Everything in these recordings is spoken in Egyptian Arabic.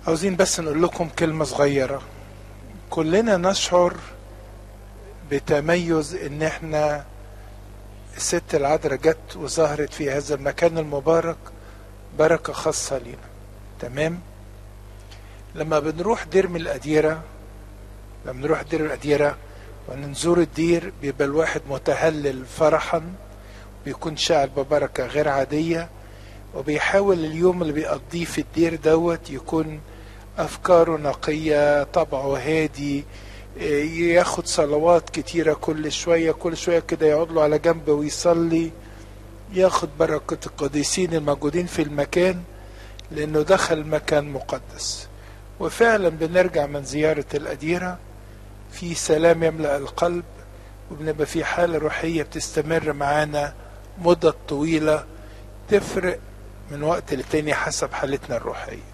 عاوزين بس نقول لكم كلمة صغيرة كلنا نشعر بتميز ان احنا الست العذراء جت وظهرت في هذا المكان المبارك بركة خاصة لينا تمام لما بنروح دير من الأديرة لما نروح دير الأديرة ونزور الدير بيبقى الواحد متهلل فرحا بيكون شاعر ببركة غير عادية وبيحاول اليوم اللي بيقضيه في الدير دوت يكون أفكاره نقية طبعه هادي ياخد صلوات كتيرة كل شوية كل شوية كده يقعد له على جنب ويصلي ياخد بركة القديسين الموجودين في المكان لأنه دخل مكان مقدس وفعلا بنرجع من زيارة الأديرة في سلام يملأ القلب وبنبقى في حالة روحية بتستمر معانا مدة طويلة تفرق من وقت لتاني حسب حالتنا الروحية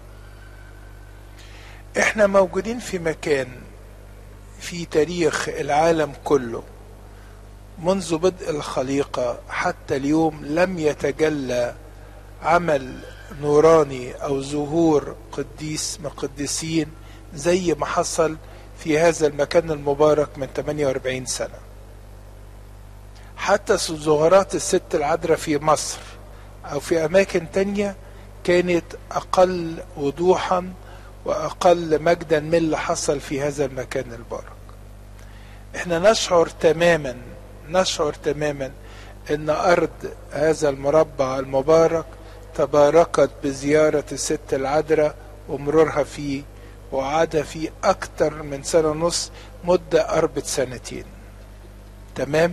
احنا موجودين في مكان في تاريخ العالم كله منذ بدء الخليقة حتى اليوم لم يتجلى عمل نوراني أو ظهور قديس من قديسين زي ما حصل في هذا المكان المبارك من 48 سنة حتى ظهورات الست العذراء في مصر أو في أماكن تانية كانت أقل وضوحا وأقل مجدا من اللي حصل في هذا المكان البارك احنا نشعر تماما نشعر تماما ان ارض هذا المربع المبارك تباركت بزيارة الست العذراء ومرورها فيه وقعدها فيه اكتر من سنة ونص مدة قربت سنتين تمام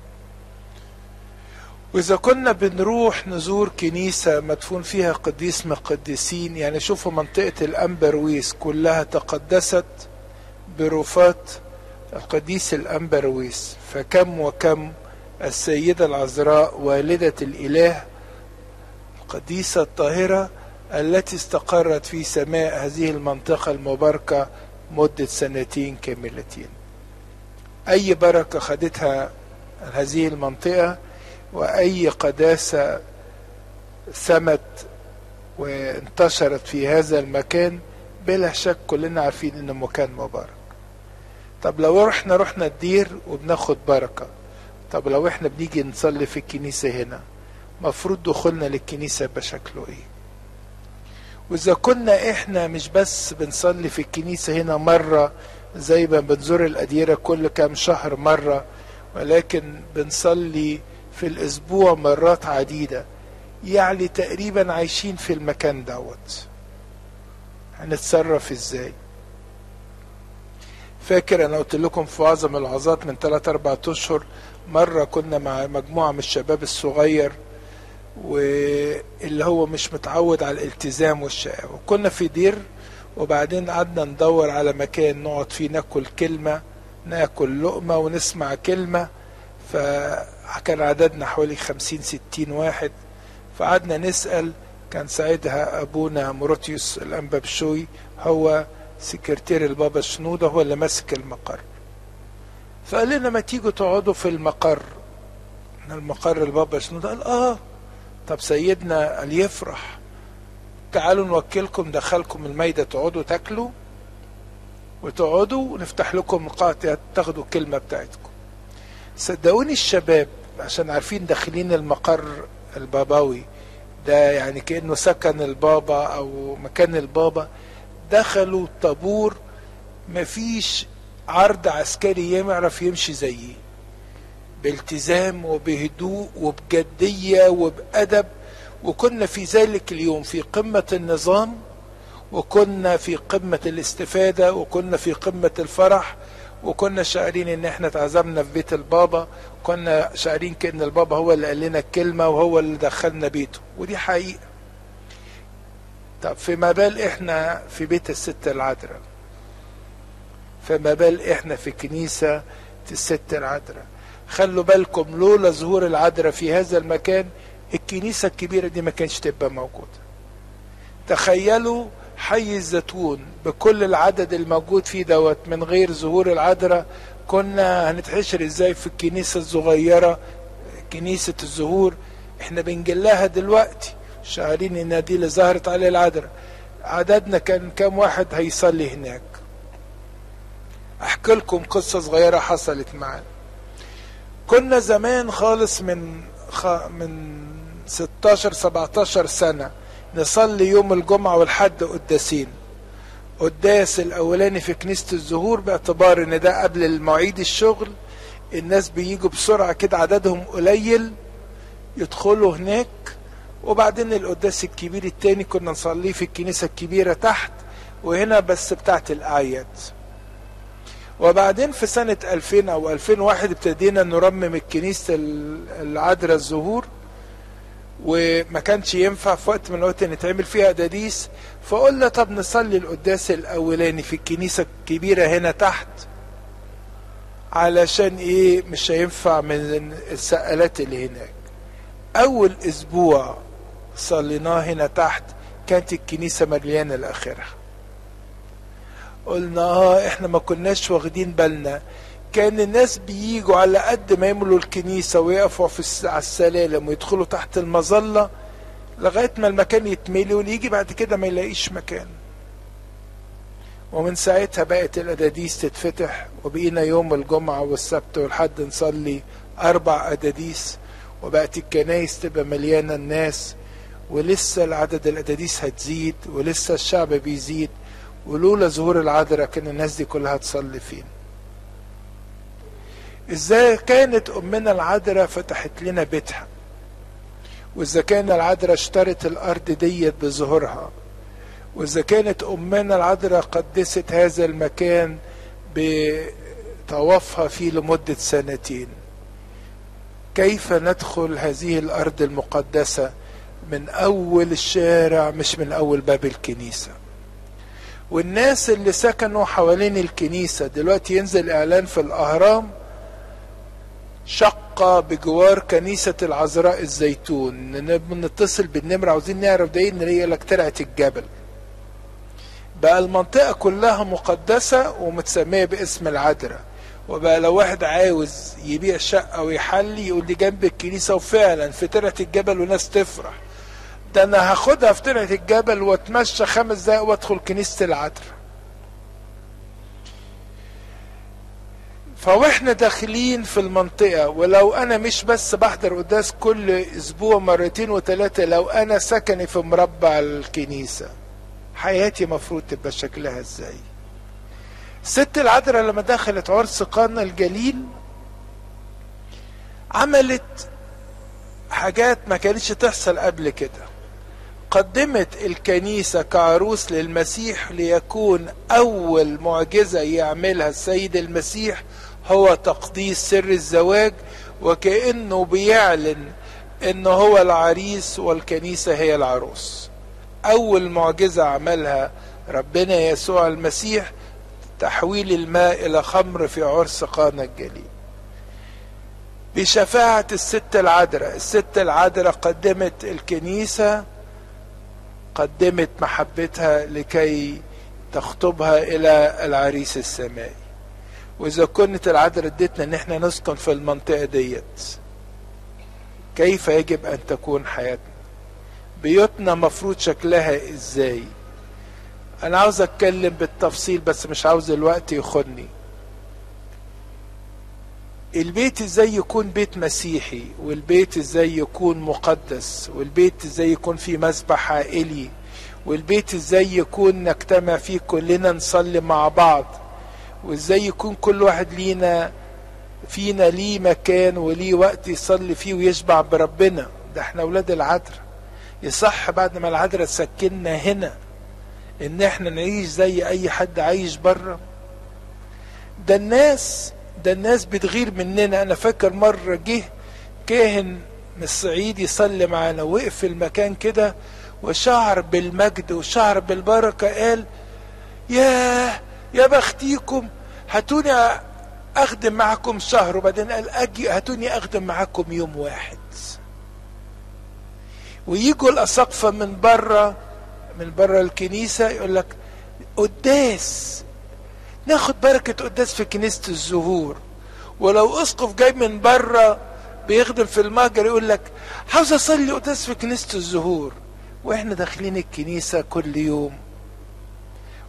واذا كنا بنروح نزور كنيسة مدفون فيها قديس من القديسين يعني شوفوا منطقة الامبرويس كلها تقدست برفات القديس الأنبرويس فكم وكم السيدة العذراء والدة الإله القديسة الطاهرة التي استقرت في سماء هذه المنطقة المباركة مدة سنتين كاملتين أي بركة خدتها هذه المنطقة وأي قداسة ثمت وانتشرت في هذا المكان بلا شك كلنا عارفين انه مكان مبارك طب لو احنا رحنا الدير وبناخد بركة طب لو احنا بنيجي نصلي في الكنيسة هنا مفروض دخولنا للكنيسة يبقى شكله ايه واذا كنا احنا مش بس بنصلي في الكنيسة هنا مرة زي ما بنزور الأديرة كل كام شهر مرة ولكن بنصلي في الأسبوع مرات عديدة يعني تقريبا عايشين في المكان دوت هنتصرف ازاي فاكر انا قلت لكم في وعظه من الوعظات من 3 4 اشهر مره كنا مع مجموعه من الشباب الصغير واللي هو مش متعود على الالتزام والشقاوه وكنا في دير وبعدين قعدنا ندور على مكان نقعد فيه ناكل كلمه ناكل لقمه ونسمع كلمه فكان عددنا حوالي خمسين ستين واحد فقعدنا نسأل كان ساعتها أبونا موروتيوس الأنبابشوي هو سكرتير البابا شنودة هو اللي ماسك المقر فقال لنا ما تيجوا تقعدوا في المقر المقر البابا شنودة قال اه طب سيدنا قال يفرح تعالوا نوكلكم دخلكم الميدة تقعدوا تاكلوا وتقعدوا ونفتح لكم قاطع تاخدوا الكلمة بتاعتكم صدقوني الشباب عشان عارفين داخلين المقر البابوي ده يعني كأنه سكن البابا أو مكان البابا دخلوا طابور مفيش عرض عسكري يعرف يمشي زيه بالتزام وبهدوء وبجدية وبأدب وكنا في ذلك اليوم في قمة النظام وكنا في قمة الاستفادة وكنا في قمة الفرح وكنا شاعرين ان احنا اتعزمنا في بيت البابا كنا شاعرين كأن البابا هو اللي قال لنا الكلمة وهو اللي دخلنا بيته ودي حقيقة طب فيما بال احنا في بيت الست العذراء فما بال احنا في كنيسة الست العذراء خلوا بالكم لولا ظهور العذراء في هذا المكان الكنيسة الكبيرة دي ما كانش تبقى موجودة تخيلوا حي الزيتون بكل العدد الموجود فيه دوت من غير ظهور العذراء كنا هنتحشر ازاي في الكنيسة الصغيرة كنيسة الزهور احنا بنجلها دلوقتي شاعرين ان دي اللي ظهرت عليه العذراء عددنا كان كام واحد هيصلي هناك احكي لكم قصة صغيرة حصلت معانا كنا زمان خالص من خ... من 16 17 سنة نصلي يوم الجمعة والحد قداسين قداس الاولاني في كنيسة الزهور باعتبار ان ده قبل المواعيد الشغل الناس بيجوا بسرعة كده عددهم قليل يدخلوا هناك وبعدين القداس الكبير التاني كنا نصليه في الكنيسة الكبيرة تحت وهنا بس بتاعت الأعياد وبعدين في سنة 2000 أو 2001 ابتدينا نرمم الكنيسة العذراء الزهور وما كانش ينفع في وقت من الوقت نتعمل فيها داديس فقلنا طب نصلي القداس الأولاني في الكنيسة الكبيرة هنا تحت علشان ايه مش هينفع من السقالات اللي هناك اول اسبوع صليناه هنا تحت كانت الكنيسة مليانة لاخرها قلنا اه احنا ما كناش واخدين بالنا كان الناس بييجوا على قد ما يملوا الكنيسة ويقفوا في على السلالم ويدخلوا تحت المظلة لغاية ما المكان يتملي ويجي بعد كده ما يلاقيش مكان ومن ساعتها بقت الأداديس تتفتح وبقينا يوم الجمعة والسبت والحد نصلي أربع أداديس وبقت الكنايس تبقى مليانة الناس ولسه العدد الأداديس هتزيد ولسه الشعب بيزيد ولولا ظهور العذراء كان الناس دي كلها تصلي فين ازاي كانت امنا العذراء فتحت لنا بيتها واذا كان العذراء اشترت الارض ديت بظهورها واذا كانت امنا العذراء قدست هذا المكان بطوافها فيه لمده سنتين كيف ندخل هذه الارض المقدسه من اول الشارع مش من اول باب الكنيسه والناس اللي سكنوا حوالين الكنيسه دلوقتي ينزل اعلان في الاهرام شقة بجوار كنيسة العذراء الزيتون نتصل بالنمرة عاوزين نعرف ده ايه نلاقي لك طلعت الجبل بقى المنطقة كلها مقدسة ومتسمية باسم العذراء وبقى لو واحد عاوز يبيع شقة ويحلي يقول لي جنب الكنيسة وفعلا في طلعة الجبل وناس تفرح ده انا هاخدها في طلعة الجبل واتمشى خمس دقايق وادخل كنيسة العذراء فواحنا داخلين في المنطقة ولو انا مش بس بحضر قداس كل اسبوع مرتين وثلاثة لو انا سكني في مربع الكنيسة حياتي مفروض تبقى شكلها ازاي ست العذراء لما دخلت عرس قانا الجليل عملت حاجات ما كانتش تحصل قبل كده قدمت الكنيسة كعروس للمسيح ليكون أول معجزة يعملها السيد المسيح هو تقديس سر الزواج وكأنه بيعلن إن هو العريس والكنيسة هي العروس أول معجزة عملها ربنا يسوع المسيح تحويل الماء إلى خمر في عرس قانا الجليل بشفاعة الست العذراء الست العذراء قدمت الكنيسة قدمت محبتها لكي تخطبها إلى العريس السمائي وإذا كنت العذراء ادتنا إن احنا نسكن في المنطقة ديت كيف يجب أن تكون حياتنا بيوتنا مفروض شكلها ازاي انا عاوز اتكلم بالتفصيل بس مش عاوز الوقت يخدني البيت ازاي يكون بيت مسيحي والبيت ازاي يكون مقدس والبيت ازاي يكون فيه مسبح عائلي والبيت ازاي يكون نجتمع فيه كلنا نصلي مع بعض وازاي يكون كل واحد لينا فينا ليه مكان وليه وقت يصلي فيه ويشبع بربنا ده احنا اولاد العذراء يصح بعد ما العذراء تسكننا هنا ان احنا نعيش زي اي حد عايش بره ده الناس ده الناس بتغير مننا انا فاكر مرة جه كاهن من الصعيد يصلي معانا وقف في المكان كده وشعر بالمجد وشعر بالبركة قال ياه يا بختيكم هاتوني اخدم معكم شهر وبعدين قال اجي هاتوني اخدم معكم يوم واحد ويجوا الاساقفه من بره من بره الكنيسه يقول لك قداس ناخد بركه قداس في كنيسه الزهور ولو اسقف جاي من بره بيخدم في المهجر يقول لك عاوز اصلي قداس في كنيسه الزهور واحنا داخلين الكنيسه كل يوم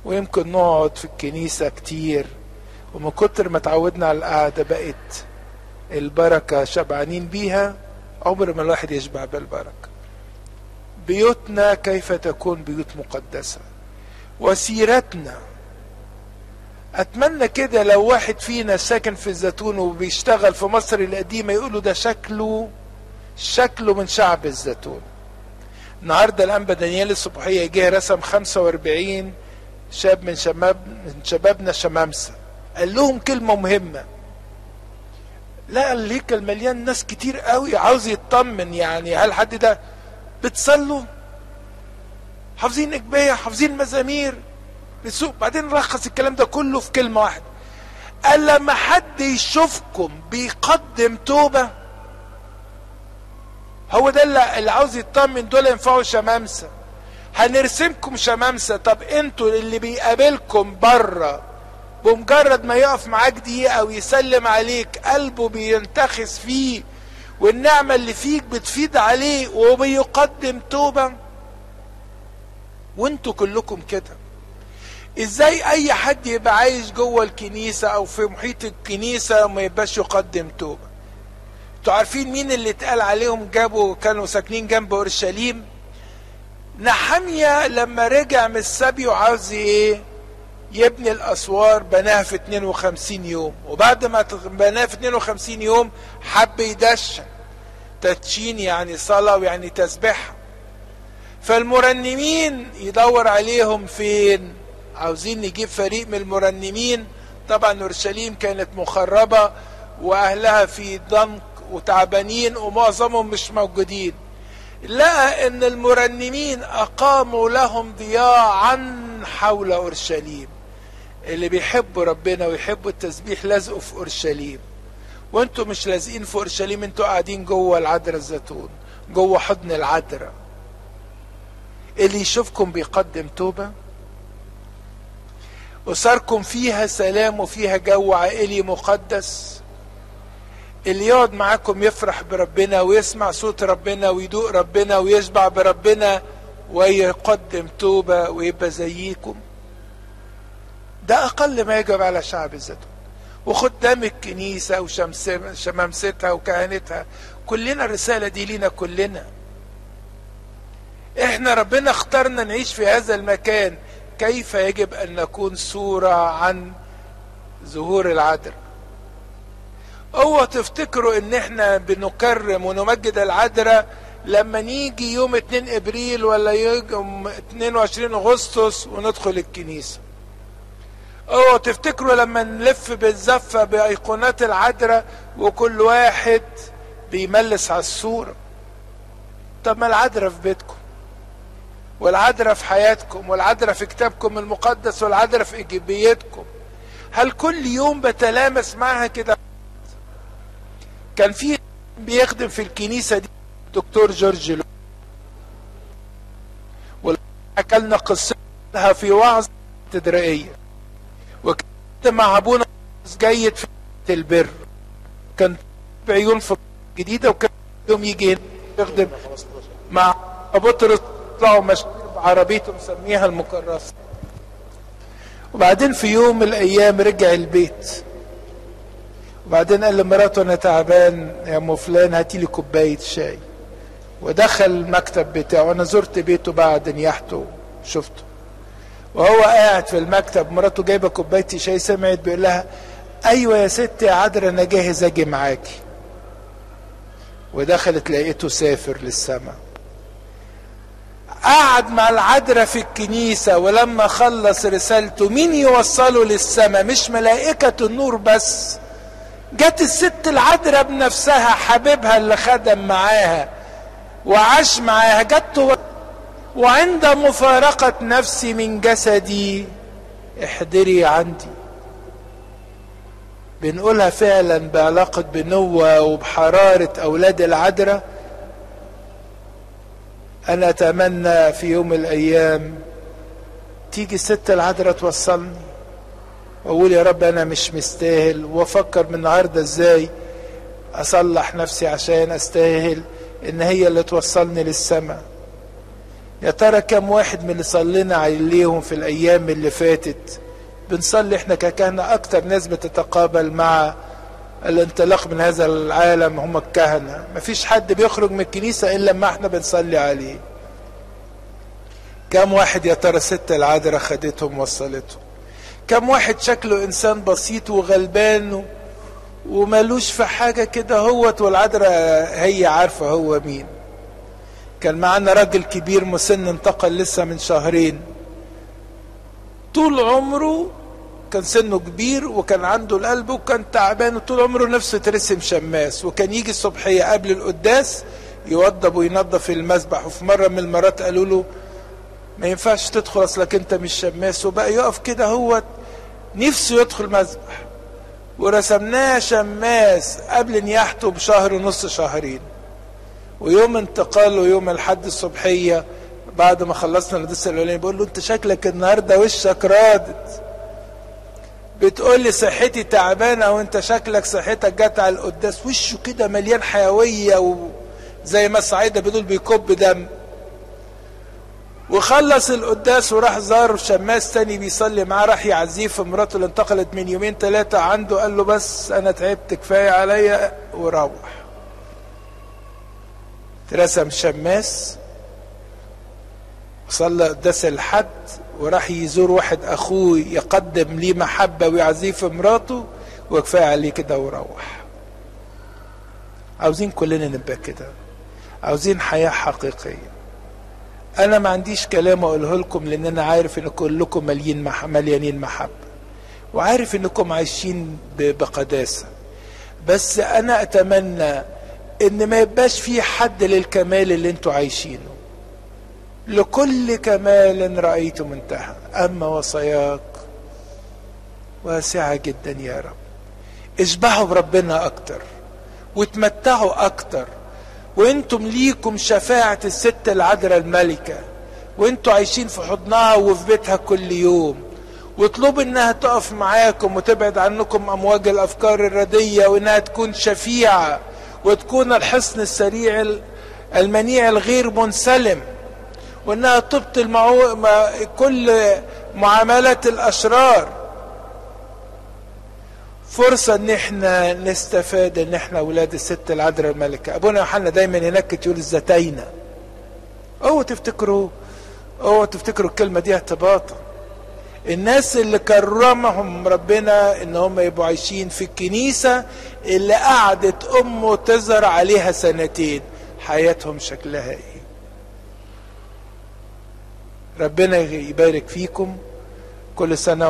ويمكن نقعد في الكنيسة كتير ومن كتر ما اتعودنا على القعدة بقت البركة شبعانين بيها عمر ما الواحد يشبع بالبركة بيوتنا كيف تكون بيوت مقدسة وسيرتنا اتمنى كده لو واحد فينا ساكن في الزيتون وبيشتغل في مصر القديمة يقولوا ده شكله شكله من شعب الزيتون النهاردة الأنبا دانيال الصبحية جه رسم 45 شاب من شباب من شبابنا شمامسة قال لهم كلمة مهمة لا الهيكل مليان ناس كتير قوي عاوز يطمن يعني هل حد ده بتصلوا حافظين اجبيه حافظين مزامير بتسوق بعدين رخص الكلام ده كله في كلمه واحده قال لما حد يشوفكم بيقدم توبه هو ده اللي, اللي عاوز يطمن دول ينفعوا شمامسه هنرسمكم شمامسه طب انتوا اللي بيقابلكم بره بمجرد ما يقف معاك دقيقه ويسلم عليك قلبه بينتخس فيه والنعمه اللي فيك بتفيد عليه وبيقدم توبه وانتوا كلكم كده ازاي اي حد يبقى عايش جوه الكنيسه او في محيط الكنيسه وما يبقاش يقدم توبه انتوا عارفين مين اللي اتقال عليهم جابوا كانوا ساكنين جنب اورشليم نحمية لما رجع من السبي وعاوز ايه يبني الاسوار بناها في 52 يوم وبعد ما بناها في 52 يوم حب يدشن تدشين يعني صلاة ويعني تسبيحة فالمرنمين يدور عليهم فين عاوزين نجيب فريق من المرنمين طبعا اورشليم كانت مخربة واهلها في ضنك وتعبانين ومعظمهم مش موجودين لقى ان المرنمين اقاموا لهم ضياعا حول اورشليم اللي بيحبوا ربنا ويحبوا التسبيح لازقوا في اورشليم وانتوا مش لازقين في اورشليم انتوا قاعدين جوه العذراء الزيتون جوه حضن العذراء اللي يشوفكم بيقدم توبه أسركم فيها سلام وفيها جو عائلي مقدس اللي يقعد معاكم يفرح بربنا ويسمع صوت ربنا ويدوق ربنا ويشبع بربنا ويقدم توبة ويبقى زيكم ده أقل ما يجب على شعب الزيتون وخدام الكنيسة وشمامستها وكهنتها كلنا الرسالة دي لينا كلنا احنا ربنا اختارنا نعيش في هذا المكان كيف يجب ان نكون صورة عن ظهور العذراء اوعوا تفتكروا ان احنا بنكرم ونمجد العذراء لما نيجي يوم 2 ابريل ولا يوم 22 اغسطس وندخل الكنيسة اوعوا تفتكروا لما نلف بالزفة بايقونات العذراء وكل واحد بيملس على الصورة طب ما العذراء في بيتكم والعذراء في حياتكم والعذراء في كتابكم المقدس والعذراء في ايجابيتكم هل كل يوم بتلامس معها كده كان في بيخدم في الكنيسة دي دكتور جورج لو وحكى لنا قصتها في وعظ تدريئية وكان مع ابونا جيد في البر كان بعيون في جديدة وكان يوم يجي هنا يخدم مع بطرس يطلعوا مشهور بعربيته مسميها المكرسة وبعدين في يوم من الايام رجع البيت وبعدين قال لمراته انا تعبان يا ام فلان هاتي لي كوبايه شاي ودخل المكتب بتاعه انا زرت بيته بعد نياحته شفته وهو قاعد في المكتب مراته جايبه كوبايه شاي سمعت بيقول لها ايوه يا ست يا عذرا انا جاهز اجي معاكي ودخلت لقيته سافر للسماء قعد مع العذراء في الكنيسة ولما خلص رسالته مين يوصله للسماء مش ملائكة النور بس جت الست العذراء بنفسها حبيبها اللي خدم معاها وعاش معاها جت وعند مفارقة نفسي من جسدي احضري عندي بنقولها فعلا بعلاقة بنوة وبحرارة أولاد العذراء أنا أتمنى في يوم من الأيام تيجي الست العذراء توصلني وأقول يا رب أنا مش مستاهل وأفكر من النهاردة إزاي أصلح نفسي عشان أستاهل إن هي اللي توصلني للسماء يا ترى كم واحد من اللي صلينا عليهم في الايام اللي فاتت بنصلي احنا ككهنة اكتر ناس بتتقابل مع الانطلاق من هذا العالم هم الكهنة مفيش حد بيخرج من الكنيسة الا لما احنا بنصلي عليه كم واحد يا ترى ست العذراء خدتهم وصلتهم كم واحد شكله انسان بسيط وغلبان ومالوش في حاجة كده هوت والعذراء هي عارفة هو مين كان معانا راجل كبير مسن انتقل لسه من شهرين طول عمره كان سنه كبير وكان عنده القلب وكان تعبان وطول عمره نفسه ترسم شماس وكان يجي الصبحية قبل القداس يوضب وينظف المسبح وفي مرة من المرات قالوا له ما ينفعش تدخل اصلك انت مش شماس وبقى يقف كده هو نفسه يدخل مسبح ورسمناه شماس قبل نياحته بشهر ونص شهرين ويوم انتقاله يوم الحد الصبحية بعد ما خلصنا القداس الاولاني بقول له انت شكلك النهارده وشك رادت بتقول لي صحتي تعبانه وانت شكلك صحتك جت على القداس وشه كده مليان حيويه وزي ما الصعيده بيقول بيكب دم وخلص القداس وراح زار شماس تاني بيصلي معاه راح يعزيه في مراته اللي انتقلت من يومين ثلاثة عنده قال له بس أنا تعبت كفاية عليا وروح اترسم شماس وصلى قداس الحد وراح يزور واحد أخوه يقدم ليه محبة ويعزيه في مراته وكفاية عليه كده وروح عاوزين كلنا نبقى كده عاوزين حياة حقيقية انا ما عنديش كلام اقوله لكم لان انا عارف ان كلكم مليين مح... مليانين محبه وعارف انكم عايشين ب... بقداسه بس انا اتمنى ان ما يبقاش في حد للكمال اللي انتوا عايشينه لكل كمال رايت منتهى اما وصاياك واسعه جدا يا رب اشبعوا بربنا اكتر وتمتعوا اكتر وانتم ليكم شفاعة الست العذراء الملكة وانتوا عايشين في حضنها وفي بيتها كل يوم واطلبوا انها تقف معاكم وتبعد عنكم امواج الافكار الردية وانها تكون شفيعة وتكون الحصن السريع المنيع الغير منسلم وانها تبطل معو... مع كل معاملات الاشرار فرصة ان احنا نستفاد ان احنا اولاد الست العذراء الملكة ابونا يوحنا دايما هناك يقول الزتاينة اوعوا تفتكروا اوعوا تفتكروا الكلمة دي اعتباطا الناس اللي كرمهم ربنا ان هم يبقوا عايشين في الكنيسة اللي قعدت امه تزرع عليها سنتين حياتهم شكلها ايه ربنا يبارك فيكم كل سنة